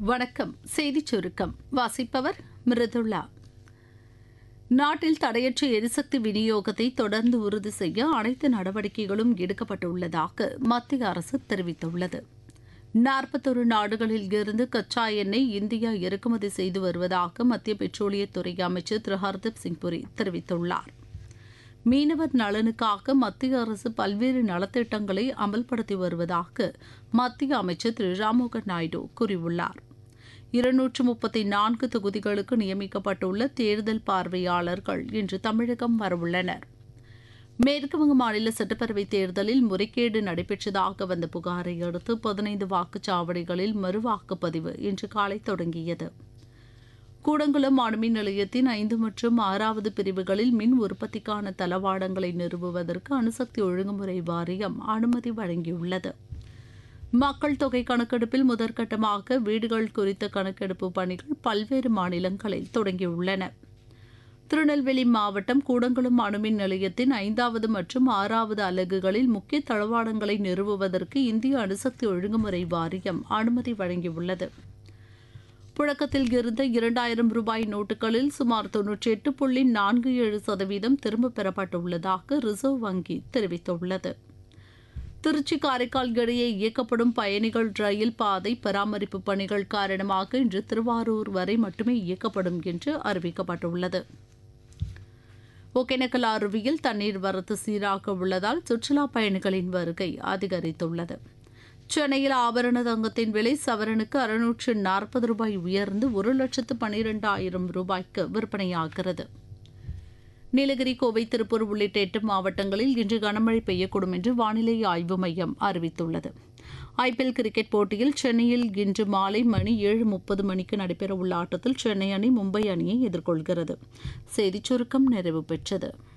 வணக்கம் செய்திச் சுருக்கம் வாசிப்பவர் மிருதுளா நாட்டில் தடையற்ற எரிசக்தி விநியோகத்தை தொடர்ந்து உறுதி செய்ய அனைத்து நடவடிக்கைகளும் எடுக்கப்பட்டுள்ளதாக மத்திய அரசு தெரிவித்துள்ளது நாற்பத்தொரு நாடுகளில் இருந்து கச்சா எண்ணெய் இந்தியா இறக்குமதி செய்து வருவதாக மத்திய பெட்ரோலியத்துறை அமைச்சர் திரு ஹர்தீப் சிங் புரி தெரிவித்துள்ளார் மீனவர் நலனுக்காக மத்திய அரசு பல்வேறு நலத்திட்டங்களை அமல்படுத்தி வருவதாக மத்திய அமைச்சர் திரு ராம்மோகன் நாயுடு கூறியுள்ளார் இருநூற்று முப்பத்தி நான்கு தொகுதிகளுக்கு நியமிக்கப்பட்டுள்ள தேர்தல் பார்வையாளர்கள் இன்று தமிழகம் வரவுள்ளனர் மேற்குவங்க மாநில சட்டப்பேரவைத் தேர்தலில் முறைகேடு நடைபெற்றதாக வந்த புகாரை அடுத்து பதினைந்து வாக்குச்சாவடிகளில் மறுவாக்குப்பதிவு இன்று காலை தொடங்கியது கூடங்குளம் அணுமின் நிலையத்தின் ஐந்து மற்றும் ஆறாவது பிரிவுகளில் மின் உற்பத்திக்கான தளவாடங்களை நிறுவுவதற்கு அணுசக்தி ஒழுங்குமுறை வாரியம் அனுமதி வழங்கியுள்ளது மக்கள் தொகை கணக்கெடுப்பில் முதற்கட்டமாக வீடுகள் குறித்த கணக்கெடுப்பு பணிகள் பல்வேறு மாநிலங்களில் தொடங்கியுள்ளன திருநெல்வேலி மாவட்டம் கூடங்குளம் அணுமின் நிலையத்தின் ஐந்தாவது மற்றும் ஆறாவது அலகுகளில் முக்கிய தளவாடங்களை நிறுவுவதற்கு இந்திய அணுசக்தி ஒழுங்குமுறை வாரியம் அனுமதி வழங்கியுள்ளது புழக்கத்தில் இருந்த இரண்டாயிரம் ரூபாய் நோட்டுகளில் சுமார் தொன்னூற்றி எட்டு புள்ளி நான்கு ஏழு சதவீதம் திரும்பப் பெறப்பட்டுள்ளதாக ரிசர்வ் வங்கி தெரிவித்துள்ளது திருச்சி காரைக்கால் இடையே இயக்கப்படும் பயணிகள் ரயில் பாதை பராமரிப்பு பணிகள் காரணமாக இன்று திருவாரூர் வரை மட்டுமே இயக்கப்படும் என்று அறிவிக்கப்பட்டுள்ளது ஒகேனக்கல் அருவியில் தண்ணீர் வரத்து சீராக உள்ளதால் சுற்றுலா பயணிகளின் வருகை அதிகரித்துள்ளது சென்னையில் ஆபரண தங்கத்தின் விலை சவரனுக்கு அறுநூற்று நாற்பது ரூபாய் உயர்ந்து ஒரு லட்சத்து பனிரெண்டாயிரம் ரூபாய்க்கு விற்பனையாகிறது நீலகிரி கோவை திருப்பூர் உள்ளிட்ட எட்டு மாவட்டங்களில் இன்று கனமழை பெய்யக்கூடும் என்று வானிலை ஆய்வு மையம் அறிவித்துள்ளது ஐபிஎல் கிரிக்கெட் போட்டியில் சென்னையில் இன்று மாலை மணி ஏழு முப்பது மணிக்கு நடைபெறவுள்ள ஆட்டத்தில் சென்னை அணி மும்பை அணியை எதிர்கொள்கிறது செய்திச் சுருக்கம் நிறைவு பெற்றது